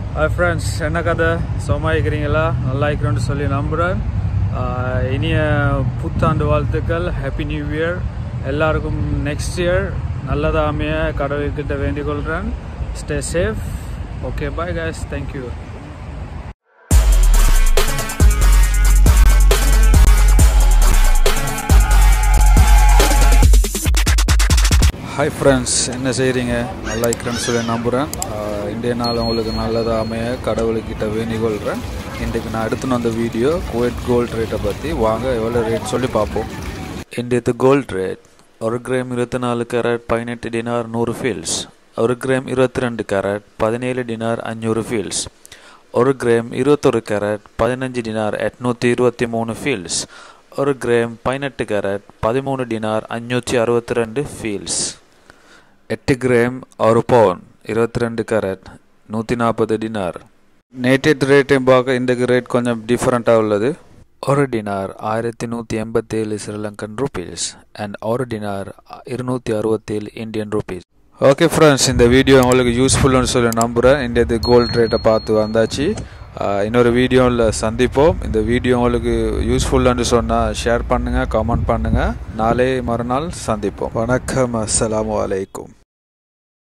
hi friends என்ன கதை சும்மா இருக்கிறீங்களா நல்லா இருக்கிறோன்னு சொல்லி நம்புகிறேன் ஆஹ் இனிய புத்தாண்டு வாழ்த்துக்கள் ஹாப்பி நியூ இயர் எல்லாருக்கும் நெக்ஸ்ட் இயர் நல்லதாக அமைய கடவுள்கிட்ட வேண்டிக் கொள்கிறேன் stay safe okay bye guys thank you hi friends என்ன செய்கிறீங்க நல்லா இருக்கிறேன்னு சொல்லி நம்புகிறேன் ஆஹ் இன்றைய நாள் உங்களுக்கு நல்லதாக அமைய கடவுள்கிட்ட வேண்டிக் கொள்கிறேன் இன்றைக்கு நான் எடுத்துன்னு வந்த வீடியோ குவைட் கோல்ட் ரேட்டை பற்றி வாங்க எவ்வளோ ரேட் சொல்லி பார்ப்போம் இன்றையத்து கோல்ட் ரேட் ஒரு கிராம் இருபத்தி நாலு கேரட் பதினெட்டு டினார் நூறு ஃபீல்ஸ் ஒரு கிராம் இருபத்தி ரெண்டு கேரட் பதினேழு டினார் அஞ்சூறு ஃபீல்ஸ் ஒரு கிராம் இருபத்தொரு கேரட் பதினஞ்சு டினார் எட்நூற்றி இருபத்தி மூணு ஃபீல்ஸ் ஒரு கிராம் பதினெட்டு கேரட் பதிமூணு டினார் அஞ்சூற்றி அறுபத்தி ரெண்டு ஃபீல்ஸ் எட்டு கிராம் ஒரு பவுன் இருபத்தி ரெண்டு கேரட் நூற்றி நாற்பது டினார் நேற்று ரேட்டையும் பார்க்க இன்றைக்கு ரேட் கொஞ்சம் டிஃப்ரெண்ட்டாக உள்ளது ஒரு டினார் ஆயிரத்தி நூற்றி எண்பத்தேழு ஸ்ரீலங்கன் ருபீஸ் அண்ட் ஒரு டினார் இருநூற்றி அறுபத்தேழு இந்தியன் ருபீஸ் ஓகே ஃப்ரெண்ட்ஸ் இந்த வீடியோ உங்களுக்கு யூஸ்ஃபுல்னு சொல்லி நம்புகிறேன் இன்றைய கோல்ட் ரேட்டை பார்த்து வந்தாச்சு ஆஹ் இன்னொரு வீடியோவில் சந்திப்போம் இந்த வீடியோ உங்களுக்கு யூஸ்ஃபுல்னு சொன்னால் ஷேர் பண்ணுங்கள் கமெண்ட் பண்ணுங்கள் நாளை மறுநாள் சந்திப்போம் வணக்கம் அஸ்ஸலாமு அலைக்கும்